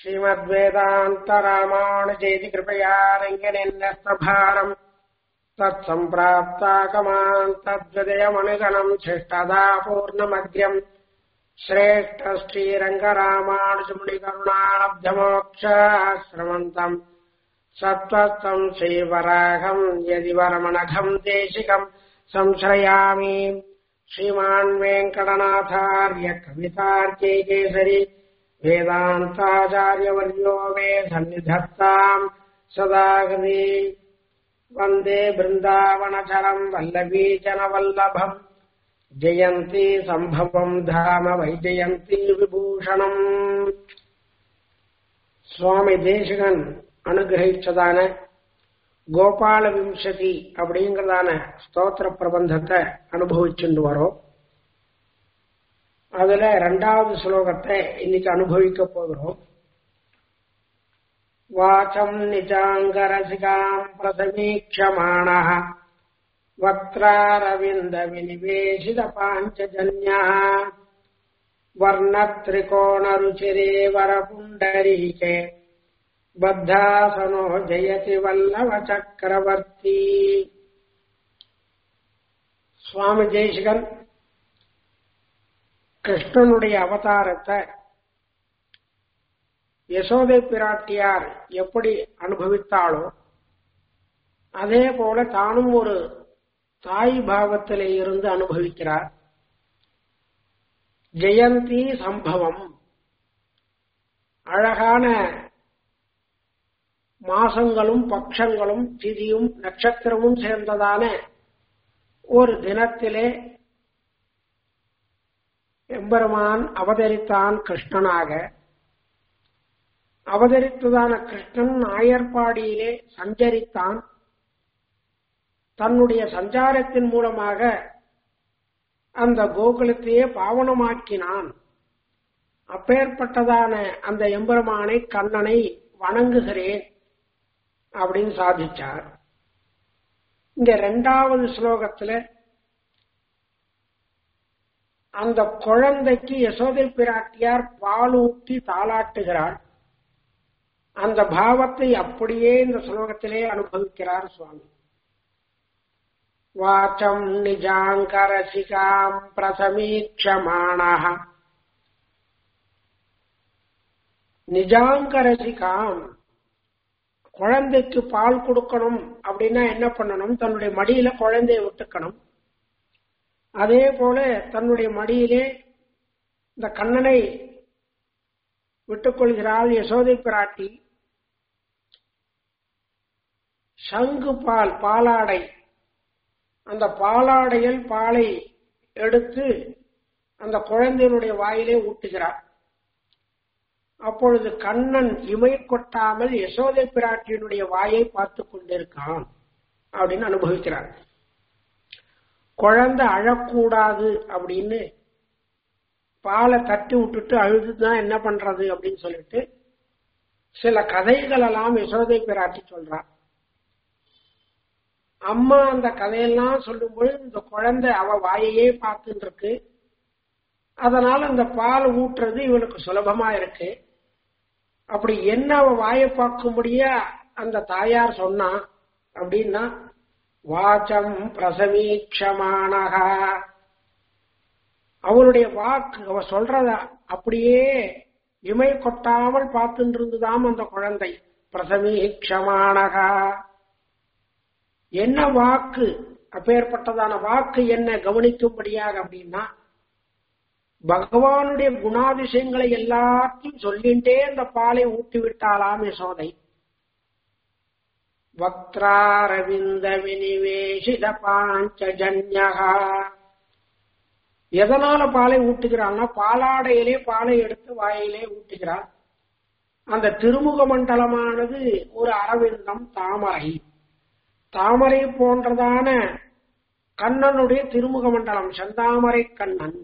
श्रीमद्वेदान्तरामानुजेति कृपया रङ्गनिन्यस्तभारम् तत्सम्प्राप्ताकमान् तद्विदयमनुगणम् शिष्टदा पूर्णमद्यम् श्रेष्ठ श्रीरङ्गरामानुजमुनिकरुणाब्धमोक्षाश्रमन्तम् सत्त्वस्तम् श्रीवराघम् यदि वरमणघम् देशिकम् संश्रयामि श्रीमान् वेङ्कटनाथार्य कवितार्ये केसरि वेदान्ताचार्यवर्यो मे सन्निधत्ताम् सदागति वन्दे बृन्दावनचरम् वल्लभीजनवल्लभम् जयन्ती सम्भवम् धाम வைஜயந்தி விபூஷணம் சுவாமி தேசிகன் அனுகிரகிச்சதான கோபால விம்சதி அப்படிங்கறதான ஸ்தோத்திர பிரபந்தத்தை அனுபவிச்சுட்டு வரோம் அதுல ரெண்டாவது ஸ்லோகத்தை இன்னைக்கு அனுபவிக்க போகிறோம் வாச்சம் நிஜாங்கரசிகாம் பிரசமீட்சமான வக்ராரவிந்த வினிவேசித பாஞ்சஜன்யா வர்ணத்ரிகோணருச்சிரே வரபுண்டரீகே பத்தாசனோ ஜெயதி வல்லவ சக்கரவர்த்தி சுவாமி ஜெய்சிகன் கிருஷ்ணனுடைய அவதாரத்தை யசோதை பிராட்டியார் எப்படி அனுபவித்தாளோ அதே போல தானும் ஒரு தாய் பாவத்திலே இருந்து அனுபவிக்கிறார் ஜெயந்தி சம்பவம் அழகான மாசங்களும் பட்சங்களும் திதியும் நட்சத்திரமும் சேர்ந்ததான ஒரு தினத்திலே எம்பெருமான் அவதரித்தான் கிருஷ்ணனாக அவதரித்ததான கிருஷ்ணன் ஆயர்பாடியிலே சஞ்சரித்தான் தன்னுடைய சஞ்சாரத்தின் மூலமாக அந்த கோகுலத்தையே பாவனமாக்கினான் அப்பேற்பட்டதான அந்த எம்பெருமானை கண்ணனை வணங்குகிறேன் அப்படின்னு சாதிச்சார் இங்க ரெண்டாவது ஸ்லோகத்துல அந்த குழந்தைக்கு யசோதை பிராட்டியார் பாலூட்டி தாளாட்டுகிறாள் அந்த பாவத்தை அப்படியே இந்த ஸ்லோகத்திலே அனுபவிக்கிறார் சுவாமி வாச்சம் நிஜாங்கரசிகாம் பிரசமீட்சமானः நிஜாங்கரசிகாம் குழந்தைக்கு பால் கொடுக்கணும் அப்படின்னா என்ன பண்ணணும் தன்னுடைய மடியில குழந்தைய விட்டுக்கணும் அதே போல தன்னுடைய மடியிலே இந்த கண்ணனை விட்டுக்கொள்கிறாள் யசோதை பிராட்டி சங்கு பால் பாலாடை அந்த பாலாடையில் பாலை எடுத்து அந்த குழந்தையினுடைய வாயிலே ஊட்டுகிறார் அப்பொழுது கண்ணன் இமை கொட்டாமல் யசோதை பிராட்டியினுடைய வாயை பார்த்து கொண்டிருக்கான் அப்படின்னு அனுபவிக்கிறார் குழந்தை அழக்கூடாது அப்படின்னு பாலை தட்டி விட்டுட்டு அழுதுதான் என்ன பண்றது அப்படின்னு சொல்லிட்டு சில கதைகள் எல்லாம் யசோதை பிராட்டி சொல்றார் அம்மா அந்த கதையெல்லாம் சொல்லும்போது இந்த குழந்தை அவ வாயையே பார்த்துட்டு இருக்கு அதனால அந்த பால் ஊட்டுறது இவனுக்கு சுலபமா இருக்கு அப்படி என்ன அவ வாயை பார்க்கும்படியா அந்த தாயார் சொன்னா அப்படின்னா வாச்சம் பிரசவீட்சமானகா அவளுடைய வாக்கு அவ சொல்றத அப்படியே இமை கொட்டாமல் பார்த்துட்டு இருந்துதாம் அந்த குழந்தை பிரசவீட்சமானகா என்ன வாக்கு அப்பேற்பட்டதான வாக்கு என்ன கவனிக்கும்படியாக அப்படின்னா பகவானுடைய குணாதிசயங்களை எல்லாத்தையும் சொல்லிண்டே அந்த பாலை ஊட்டி விட்டாலாம் யசோதை வக்ராரவிந்த வினிவேஷித பாஞ்சஜன்யகா எதனால பாலை ஊட்டுகிறாள்னா பாலாடையிலே பாலை எடுத்து வாயிலே ஊட்டுகிறாள் அந்த திருமுக மண்டலமானது ஒரு அரவிந்தம் தாமரை தாமரை போன்றதான கண்ணனுடைய திருமுக மண்டலம் செந்தாமரை கண்ணன்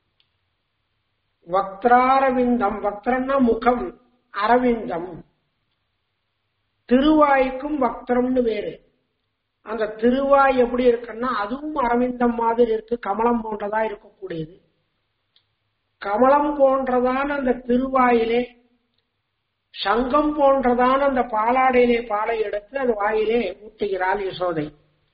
வக்ராரவிந்தம் வக்ரன்னா முகம் அரவிந்தம் திருவாய்க்கும் வக்ரம்னு வேறு அந்த திருவாய் எப்படி இருக்குன்னா அதுவும் அரவிந்தம் மாதிரி இருக்கு கமலம் போன்றதா இருக்கக்கூடியது கமலம் போன்றதான அந்த திருவாயிலே சங்கம் போன்றதான அந்த பாலாடையிலே பாலை எடுத்து அது வாயிலே ஊட்டுகிறாள் யசோதை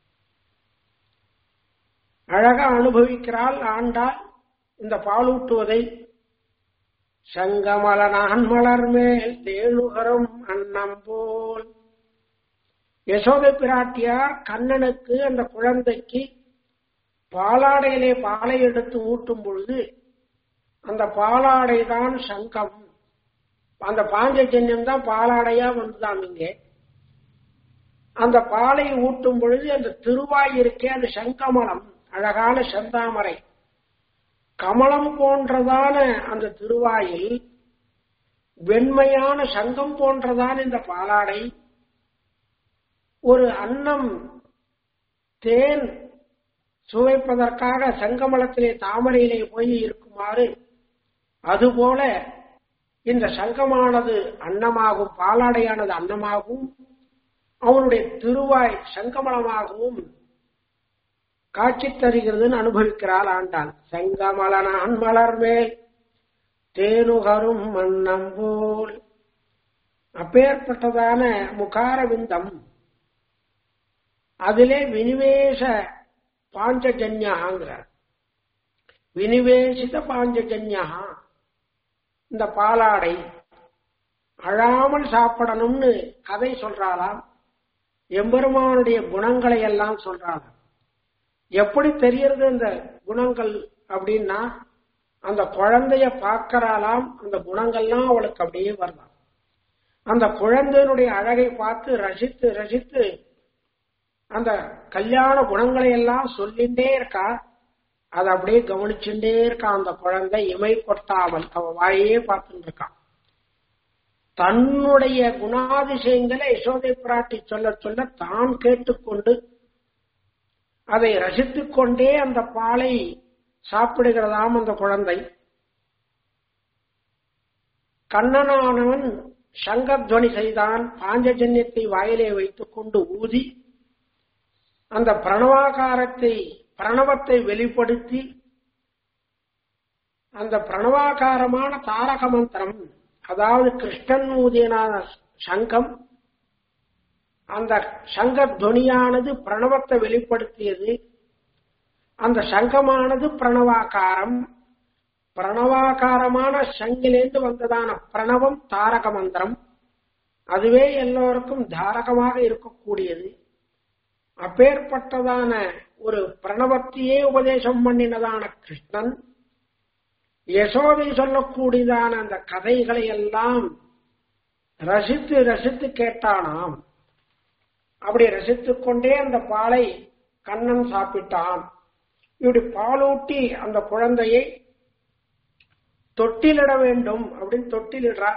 அழகா அனுபவிக்கிறாள் ஆண்டாள் இந்த பாலூட்டுவதை சங்கமல நான் மலர் மேல் தேழுகரும் அன்னம் போல் யசோதை பிராட்டியார் கண்ணனுக்கு அந்த குழந்தைக்கு பாலாடையிலே பாலை எடுத்து ஊட்டும் பொழுது அந்த பாலாடை தான் சங்கம் அந்த பாஞ்சஜன்யம் தான் பாலாடையா வந்துதான் இங்கே அந்த பாலை ஊட்டும் பொழுது அந்த திருவாய் இருக்கே அந்த சங்கமலம் அழகான செந்தாமரை கமலம் போன்றதான அந்த திருவாயில் வெண்மையான சங்கம் போன்றதான இந்த பாலாடை ஒரு அன்னம் தேன் சுவைப்பதற்காக சங்கமலத்திலே தாமரையிலே போய் இருக்குமாறு அதுபோல இந்த சங்கமானது அன்னமாகும் பாலாடையானது அன்னமாகவும் அவனுடைய திருவாய் சங்கமலமாகவும் காட்சி தருகிறதுன்னு அனுபவிக்கிறாள் ஆண்டாள் செங்கமலனான் மலர் மேல் தேனுகரும் மன்னம் போல் அப்பேற்பட்டதான முகாரவிந்தம் அதிலே வினிவேச பாஞ்சஜன்யாங்கிறார் வினிவேசித பாஞ்சஜன்யா இந்த பாலாடை அழாமல் சாப்பிடணும்னு கதை சொல்றாளாம் எம்பெருமானுடைய குணங்களை எல்லாம் சொல்றாளாம் எப்படி தெரியறது இந்த குணங்கள் அப்படின்னா அந்த குழந்தைய பார்க்கறாளாம் அந்த குணங்கள்லாம் அவளுக்கு அப்படியே வரலாம் அந்த குழந்தையினுடைய அழகை பார்த்து ரசித்து ரசித்து அந்த கல்யாண குணங்களை எல்லாம் சொல்லிண்டே இருக்கா அதை அப்படியே கவனிச்சுட்டே இருக்கான் அந்த குழந்தை இமை கொட்டாமல் அவ வாயே பார்த்துட்டு இருக்கான் தன்னுடைய குணாதிசயங்களை யசோதை பிராட்டி சொல்ல சொல்ல தான் கேட்டுக்கொண்டு அதை ரசித்துக் கொண்டே அந்த பாலை சாப்பிடுகிறதாம் அந்த குழந்தை கண்ணனானவன் சங்கத்வனி செய்தான் பாஞ்சஜன்யத்தை வாயிலே வைத்துக் கொண்டு ஊதி அந்த பிரணவாகாரத்தை பிரணவத்தை வெளிப்படுத்தி அந்த பிரணவாகாரமான தாரக மந்திரம் அதாவது கிருஷ்ணன் ஊதியனான சங்கம் அந்த சங்க துவனியானது பிரணவத்தை வெளிப்படுத்தியது அந்த சங்கமானது பிரணவாகாரம் பிரணவாகாரமான சங்கிலேந்து வந்ததான பிரணவம் தாரக மந்திரம் அதுவே எல்லோருக்கும் தாரகமாக இருக்கக்கூடியது அப்பேற்பட்டதான ஒரு பிரணவத்தையே உபதேசம் பண்ணினதான கிருஷ்ணன் யசோதை சொல்லக்கூடியதான அந்த கதைகளை எல்லாம் ரசித்து ரசித்து கேட்டானாம் அப்படி ரசித்துக் கொண்டே அந்த பாலை கண்ணன் சாப்பிட்டான் இப்படி பாலூட்டி அந்த குழந்தையை தொட்டிலிட வேண்டும் அப்படின்னு தொட்டிலிடுறா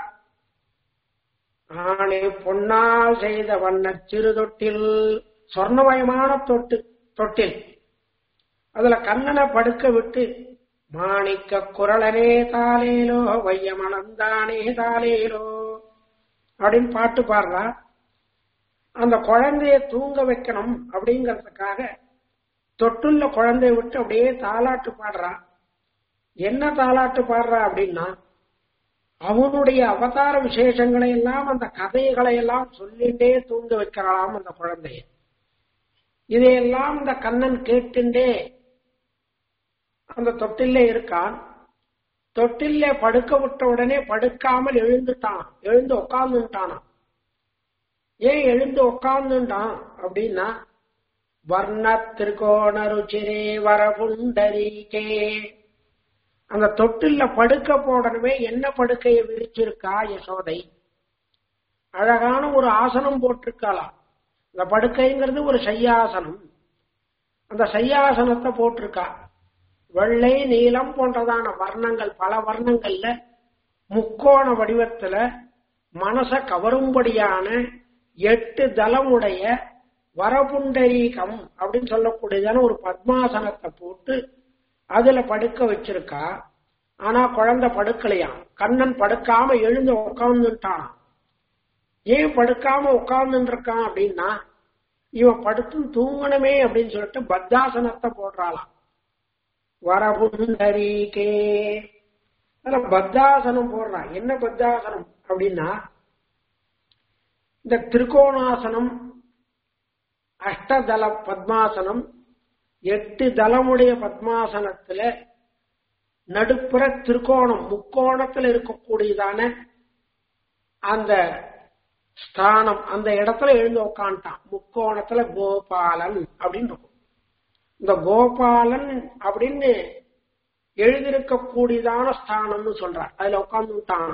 ஆணை பொன்னால் செய்த வண்ண சிறு தொட்டில் சொர்ணமயமான தொட்டு தொட்டில் அதுல கண்ணனை படுக்க விட்டு மாணிக்க குரலனே தாலேலோ வையமனந்தானே தாலேலோ அப்படின்னு பாட்டு பாடுறா அந்த குழந்தைய தூங்க வைக்கணும் அப்படிங்கறதுக்காக தொட்டுள்ள குழந்தைய விட்டு அப்படியே தாலாட்டு பாடுறா என்ன தாலாட்டு பாடுறா அப்படின்னா அவனுடைய அவதார விசேஷங்களை எல்லாம் அந்த கதைகளை எல்லாம் சொல்லிட்டே தூங்க வைக்கிறாளாம் அந்த குழந்தைய இதையெல்லாம் இந்த கண்ணன் கேட்டுண்டே அந்த தொட்டில்ல இருக்கான் தொட்டில்ல படுக்க விட்ட உடனே படுக்காமல் எழுந்துட்டான் எழுந்து உட்கார்ந்துட்டானான் ஏன் எழுந்து உட்கார்ந்துட்டான் அப்படின்னா வர்ண திருகோண ருச்சிரே வரபுண்டரிகே அந்த தொட்டில்ல படுக்க போடணுமே என்ன படுக்கையை விரிச்சிருக்கா யசோதை அழகான ஒரு ஆசனம் போட்டிருக்கலாம் இந்த படுக்கைங்கிறது ஒரு சையாசனம் அந்த சையாசனத்தை போட்டிருக்கா வெள்ளை நீலம் போன்றதான வர்ணங்கள் பல வர்ணங்கள்ல முக்கோண வடிவத்துல மனச கவரும்படியான எட்டு தளமுடைய வரபுண்டரீகம் அப்படின்னு சொல்லக்கூடியதான ஒரு பத்மாசனத்தை போட்டு அதுல படுக்க வச்சிருக்கா ஆனா குழந்தை படுக்கலையாம் கண்ணன் படுக்காம எழுந்து உட்கார்ந்துட்டான் ஏன் படுக்காம உட்கார்ந்து இருக்கான் அப்படின்னா இவன் படுத்து தூங்கணுமே அப்படின்னு சொல்லிட்டு பத்தாசனத்தை போடுறாளாம் வரபுண்டரீகே பத்தாசனம் போடுறான் என்ன பத்தாசனம் அப்படின்னா இந்த திரிகோணாசனம் அஷ்டதல பத்மாசனம் எட்டு தலமுடைய பத்மாசனத்துல நடுப்புற திருக்கோணம் முக்கோணத்துல இருக்கக்கூடியதான அந்த ஸ்தானம் அந்த இடத்துல எழுந்து உட்காந்துட்டான் முக்கோணத்துல கோபாலன் அப்படின்னு இருக்கும் இந்த கோபாலன் அப்படின்னு எழுதியிருக்கக்கூடியதான ஸ்தானம்னு சொல்றார் அதுல உட்கார்ந்துட்டான்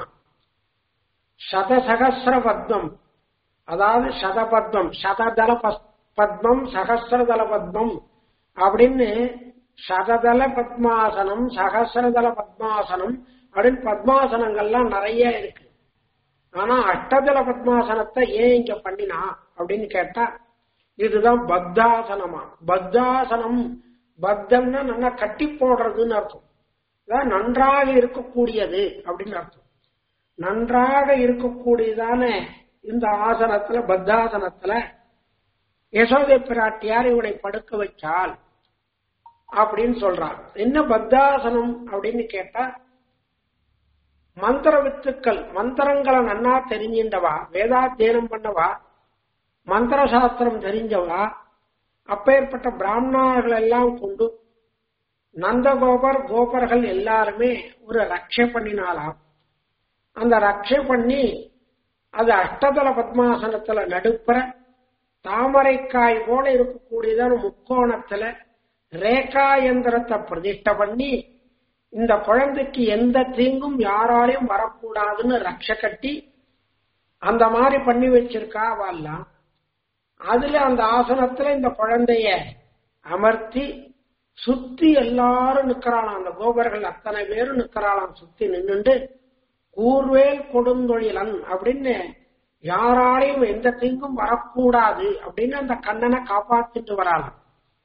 சதசகசிர பத்மம் அதாவது சதபத்மம் சததல பத்மம் சகசிரதல பத்மம் அப்படின்னு சததல பத்மாசனம் சகசிரதல பத்மாசனம் அப்படின்னு பத்மாசனங்கள்லாம் நிறைய இருக்கு ஆனா அஷ்டதல பத்மாசனத்தை ஏன் இங்க பண்ணினா அப்படின்னு கேட்டா இதுதான் பத்தாசனமா பத்தாசனம் பத்தம்னா நல்லா கட்டி போடுறதுன்னு அர்த்தம் அதான் நன்றாக இருக்கக்கூடியது அப்படின்னு அர்த்தம் நன்றாக இருக்கக்கூடியதான இந்த ஆசனத்துல பத்தாசனத்துல யசோதை பிராட்டியார் இவனை படுக்க வச்சால் அப்படின்னு சொல்றான் என்ன பத்தாசனம் அப்படின்னு கேட்டா மந்திர வித்துக்கள் மந்திரங்களை நன்னா தெரிஞ்சின்றவா வேதாத்தியனம் பண்ணவா மந்திர சாஸ்திரம் தெரிஞ்சவா அப்பேற்பட்ட பிராமணர்கள் எல்லாம் கொண்டு நந்தகோபர் கோபர்கள் எல்லாருமே ஒரு ரக்ஷை பண்ணினாலாம் அந்த ரக்ஷை பண்ணி அது அஷ்டதல பத்மாசனத்துல நடுப்புற தாமரைக்காய் போல இருக்கக்கூடியதான முக்கோணத்துல ரேகா எந்திரத்தை பிரதிஷ்ட பண்ணி இந்த குழந்தைக்கு எந்த தீங்கும் யாராலையும் வரக்கூடாதுன்னு ரக்ஷ கட்டி அந்த மாதிரி பண்ணி வச்சிருக்கா அவெல்லாம் அதுல அந்த ஆசனத்துல இந்த குழந்தைய அமர்த்தி சுத்தி எல்லாரும் நிக்கிறாளாம் அந்த கோபர்கள் அத்தனை பேரும் நிக்கிறாளாம் சுத்தி நின்னுண்டு கூர்வேல் கொடுந்தொழிலன் அப்படின்னு யாராலையும் எந்த தீங்கும் வரக்கூடாது அப்படின்னு அந்த கண்ணனை காப்பாத்திட்டு வராளாம்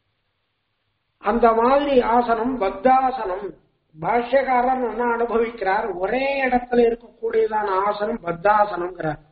அந்த மாதிரி ஆசனம் பத்தாசனம் பாஷ்யக்காரர் என்ன அனுபவிக்கிறார் ஒரே இடத்துல இருக்கக்கூடியதான ஆசனம் பத்தாசனம்ங்கிறார்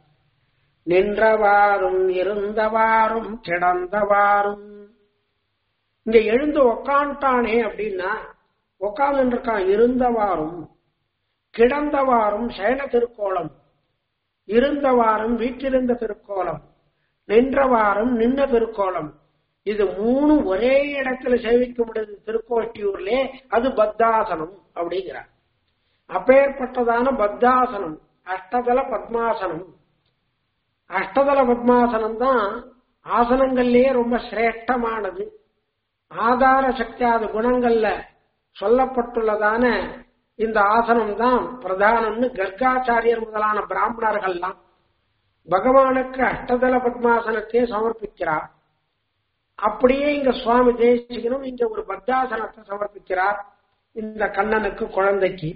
நின்றவாறும் இருந்தவாறும் கிடந்தவாறும் இங்க எழுந்து உக்காண்டானே அப்படின்னா உக்காந்து இருக்கான் இருந்தவாறும் கிடந்தவாறும் சயன திருக்கோலம் இருந்தவாறும் வீட்டிருந்த திருக்கோலம் நின்றவாறும் நின்ன திருக்கோலம் இது மூணு ஒரே இடத்துல சேவிக்க முடியுது திருக்கோட்டியூர்ல அது பத்தாசனம் அப்படிங்கிறார் அப்பேற்பட்டதான பத்தாசனம் அஷ்டதல பத்மாசனம் அஷ்டதல பத்மாசனம் தான் ஆசனங்கள்லயே ரொம்ப சிரேஷ்டமானது ஆதார சக்தியாத குணங்கள்ல சொல்லப்பட்டுள்ளதான இந்த ஆசனம் தான் பிரதானம்னு கர்காச்சாரியர் முதலான பிராமணர்கள்லாம் பகவானுக்கு அஷ்டதல பத்மாசனத்தை சமர்ப்பிக்கிறார் அப்படியே இங்க சுவாமி தேசிகனும் இங்க ஒரு பத்தாசனத்தை சமர்ப்பிக்கிறார் இந்த கண்ணனுக்கு குழந்தைக்கு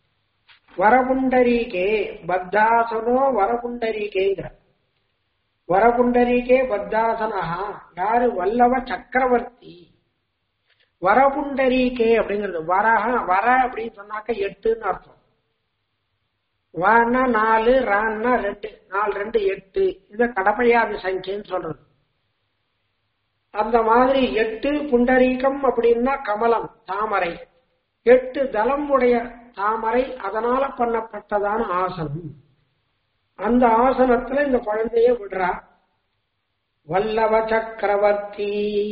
வரபுண்டரீகே பத்தாசனோ வரபுண்டரீகேங்கிற வரபுண்டரீகே பத்தாசனஹா யாரு வல்லவ சக்கரவர்த்தி வரபுண்டரீகே அப்படிங்கிறது வரஹ வர அப்படின்னு சொன்னாக்க எட்டுன்னு அர்த்தம் வான்னா நாலு ரான்னா ரெண்டு நாலு ரெண்டு எட்டு இத கடப்பையாதி சங்கின்னு சொல்றது அந்த மாதிரி எட்டு புண்டரீகம் அப்படின்னா கமலம் தாமரை எட்டு தலம் உடைய தாமரை அதனால பண்ணப்பட்டதான ஆசனம் அந்த ஆசனத்துல இந்த குழந்தைய விடுறா வல்லவ சக்கரவர்த்தி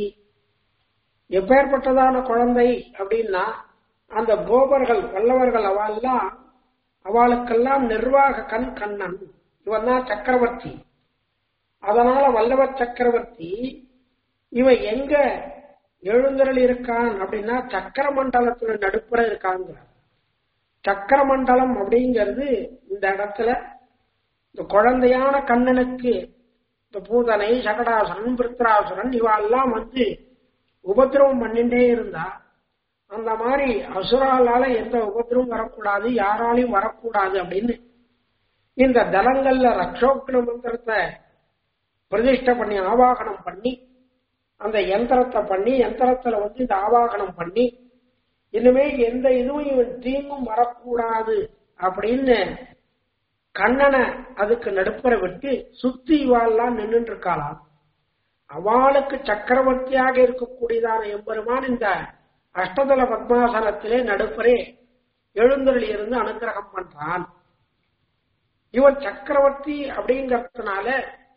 எப்பேற்பட்டதான குழந்தை அப்படின்னா அந்த கோபர்கள் வல்லவர்கள் அவெல்லாம் அவளுக்கெல்லாம் நிர்வாக கண் கண்ணன் இவன் தான் சக்கரவர்த்தி அதனால வல்லவ சக்கரவர்த்தி இவன் எங்க எழுந்தருள் இருக்கான் அப்படின்னா சக்கர மண்டலத்துல நடுப்புற இருக்காங்க சக்கர மண்டலம் அப்படிங்கிறது இந்த இடத்துல இந்த குழந்தையான கண்ணனுக்கு இந்த பூதனை சகடாசுரன் பிருத்ராசுரன் இவெல்லாம் வந்து உபதிரவம் பண்ணிட்டே இருந்தா அந்த மாதிரி அசுராலால எந்த உபதிரவம் வரக்கூடாது யாராலையும் வரக்கூடாது அப்படின்னு இந்த தலங்கள்ல ரக்ஷோக்ன மந்திரத்தை பிரதிஷ்ட பண்ணி ஆவாகனம் பண்ணி அந்த யந்திரத்தை பண்ணி யந்திரத்துல வந்து இந்த ஆவாகனம் பண்ணி இனிமே எந்த இதுவும் இவன் தீங்கும் வரக்கூடாது அப்படின்னு கண்ணனை அதுக்கு நடுப்புற விட்டு சுத்தி இவாள்லாம் நின்றுட்டு இருக்காளாம் அவளுக்கு சக்கரவர்த்தியாக இருக்கக்கூடியதான எம்பெருமான் இந்த அஷ்டதல பத்மாசனத்திலே நடுப்பரே எழுந்தருளி இருந்து அனுகிரகம் பண்றான் இவன் சக்கரவர்த்தி அப்படிங்கறதுனால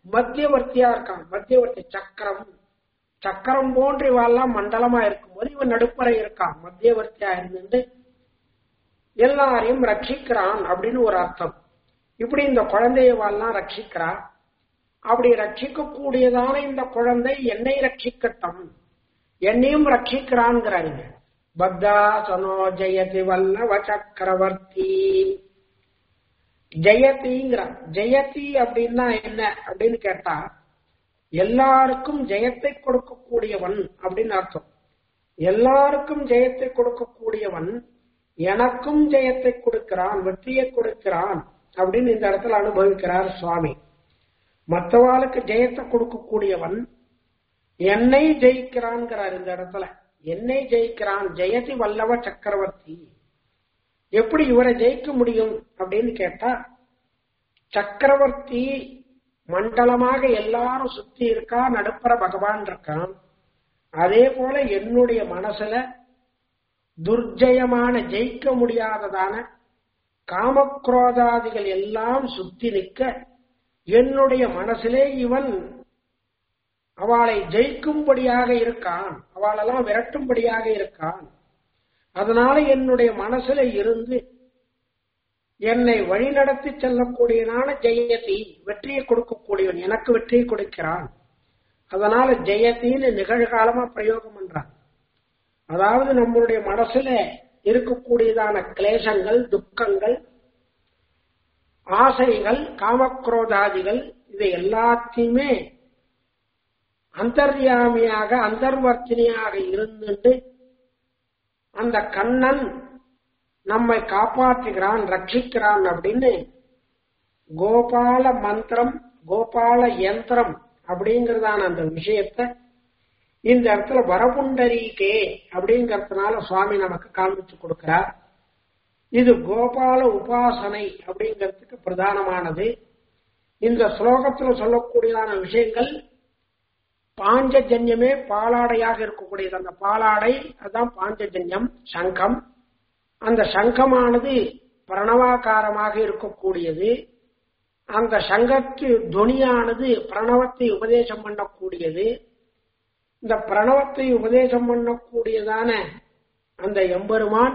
மத்தியவர்த்தியா இருக்கான் மத்தியவர்த்தி சக்கரம் சக்கரம் போன்று இவெல்லாம் மண்டலமா இருக்கும்போது இவன் நடுப்பறை இருக்கான் மத்தியவர்த்தியா இருந்துட்டு எல்லாரையும் ரட்சிக்கிறான் அப்படின்னு ஒரு அர்த்தம் இப்படி இந்த குழந்தையவெல்லாம் ரட்சிக்கிறா அப்படி ரட்சிக்க கூடியதான இந்த குழந்தை என்னை ரட்சிக்கட்டும் என்னையும் ரட்சிக்கிறான்ங்கிறாருங்க பத்தா சனோ ஜெயதி வல்லவ சக்கரவர்த்தி ஜெயதிங்கிறான் ஜெயதி அப்படின்னா என்ன அப்படின்னு கேட்டா எல்லாருக்கும் ஜெயத்தை கொடுக்கக்கூடியவன் அப்படின்னு அர்த்தம் எல்லாருக்கும் ஜெயத்தை கொடுக்கக்கூடியவன் எனக்கும் ஜெயத்தை கொடுக்கிறான் வெற்றியை கொடுக்கிறான் அப்படின்னு இந்த இடத்துல அனுபவிக்கிறார் சுவாமி மற்றவாளுக்கு ஜெயத்தை கொடுக்கக்கூடியவன் என்னை ஜெயிக்கிறான்ங்கிறார் இந்த இடத்துல என்னை ஜெயிக்கிறான் ஜெயதி வல்லவ சக்கரவர்த்தி எப்படி இவரை ஜெயிக்க முடியும் அப்படின்னு கேட்டா சக்கரவர்த்தி மண்டலமாக எல்லாரும் சுத்தி இருக்கா நடுப்புற பகவான் இருக்கான் அதே போல என்னுடைய மனசுல துர்ஜயமான ஜெயிக்க முடியாததான காமக்ரோதாதிகள் எல்லாம் சுத்தி நிற்க என்னுடைய மனசிலே இவன் அவளை ஜெயிக்கும்படியாக இருக்கான் அவளெல்லாம் விரட்டும்படியாக இருக்கான் அதனால என்னுடைய மனசுல இருந்து என்னை வழிநடத்தி செல்லக்கூடியனான ஜெயதி வெற்றியை கொடுக்கக்கூடியவன் எனக்கு வெற்றியை கொடுக்கிறான் அதனால ஜெயத்தின்னு நிகழ்காலமா பிரயோகம் பண்றான் அதாவது நம்மளுடைய மனசுல இருக்கக்கூடியதான கிளேசங்கள் துக்கங்கள் ஆசைகள் காமக்ரோதாதிகள் இது எல்லாத்தையுமே அந்தர்யாமியாக அந்தர்வர்த்தினியாக இருந்துட்டு அந்த கண்ணன் நம்மை காப்பாற்றுகிறான் ரட்சிக்கிறான் அப்படின்னு கோபால மந்திரம் கோபால யந்திரம் அப்படிங்கறதான அந்த விஷயத்த இந்த இடத்துல வரபுண்டரீகே அப்படிங்கறதுனால சுவாமி நமக்கு காண்பிச்சு கொடுக்கிறார் இது கோபால உபாசனை அப்படிங்கிறதுக்கு பிரதானமானது இந்த ஸ்லோகத்துல சொல்லக்கூடியதான விஷயங்கள் பாஞ்சஜன்யமே பாலாடையாக இருக்கக்கூடியது அந்த பாலாடை அதுதான் பாஞ்சஜன்யம் சங்கம் அந்த சங்கமானது பிரணவாகாரமாக இருக்கக்கூடியது அந்த சங்கத்து துணியானது பிரணவத்தை உபதேசம் பண்ணக்கூடியது இந்த பிரணவத்தை உபதேசம் பண்ணக்கூடியதான அந்த எம்பெருமான்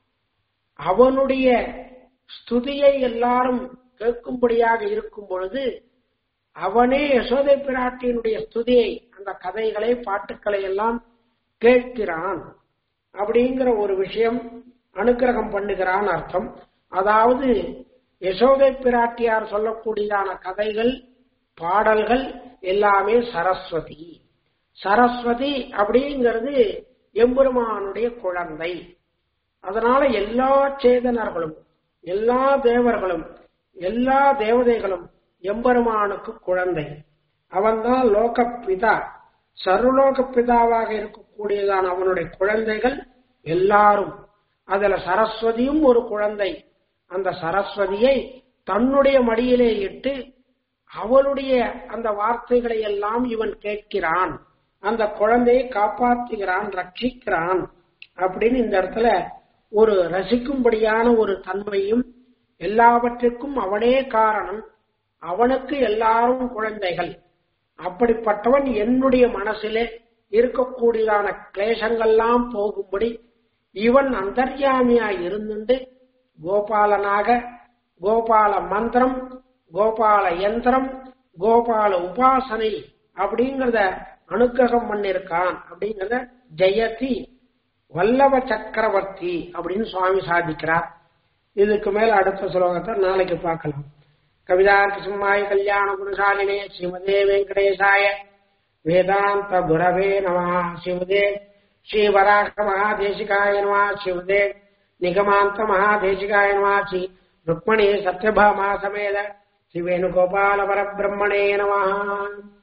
அவனுடைய ஸ்துதியை எல்லாரும் கேட்கும்படியாக இருக்கும் பொழுது அவனே யசோதை பிராட்டியினுடைய ஸ்துதியை அந்த கதைகளை பாட்டுக்களை எல்லாம் கேட்கிறான் அப்படிங்கிற ஒரு விஷயம் அனுக்கிரகம் பண்ணுகிறான் அர்த்தம் அதாவது யசோதை பிராட்டியார் சொல்லக்கூடியதான கதைகள் பாடல்கள் எல்லாமே சரஸ்வதி சரஸ்வதி அப்படிங்கிறது எம்பெருமானுடைய குழந்தை அதனால எல்லா சேதனர்களும் எல்லா தேவர்களும் எல்லா தேவதைகளும் எம்பெருமானுக்கு குழந்தை அவன்தான் லோக பிதா சர்வலோக பிதாவாக இருக்கக்கூடியதான அவனுடைய குழந்தைகள் எல்லாரும் அதுல சரஸ்வதியும் ஒரு குழந்தை அந்த சரஸ்வதியை தன்னுடைய மடியிலே இட்டு அவளுடைய அந்த வார்த்தைகளை எல்லாம் இவன் கேட்கிறான் அந்த குழந்தையை காப்பாற்றுகிறான் ரட்சிக்கிறான் அப்படின்னு இந்த இடத்துல ஒரு ரசிக்கும்படியான ஒரு தன்மையும் எல்லாவற்றிற்கும் அவனே காரணம் அவனுக்கு எல்லாரும் குழந்தைகள் அப்படிப்பட்டவன் என்னுடைய மனசிலே இருக்கக்கூடியதான கிளேசங்கள்லாம் போகும்படி இவன் அந்தர்யாமியா இருந்துட்டு கோபாலனாக கோபால மந்திரம் கோபால யந்திரம் கோபால உபாசனை அப்படிங்கறத அனுக்கிரகம் பண்ணிருக்கான் அப்படிங்கறத ஜெயதி வல்லவ சக்கரவர்த்தி அப்படின்னு சுவாமி சாதிக்கிறார் இதுக்கு மேல அடுத்த ஸ்லோகத்தை நாளைக்கு பார்க்கலாம் கவிதார்க்கு சிம்மாய கல்யாண குணசாலினே ஸ்ரீமதே வெங்கடேசாய வேதாந்த குரவே நம சிவதே ஸ்ரீவராக மகாதேசிகாய நம சிவதே நிகமாந்த மகாதேசிகாய நம ஸ்ரீ ருக்மணி சத்யபாமா சமேத ஸ்ரீ வேணுகோபால பரபிரம்மணே நம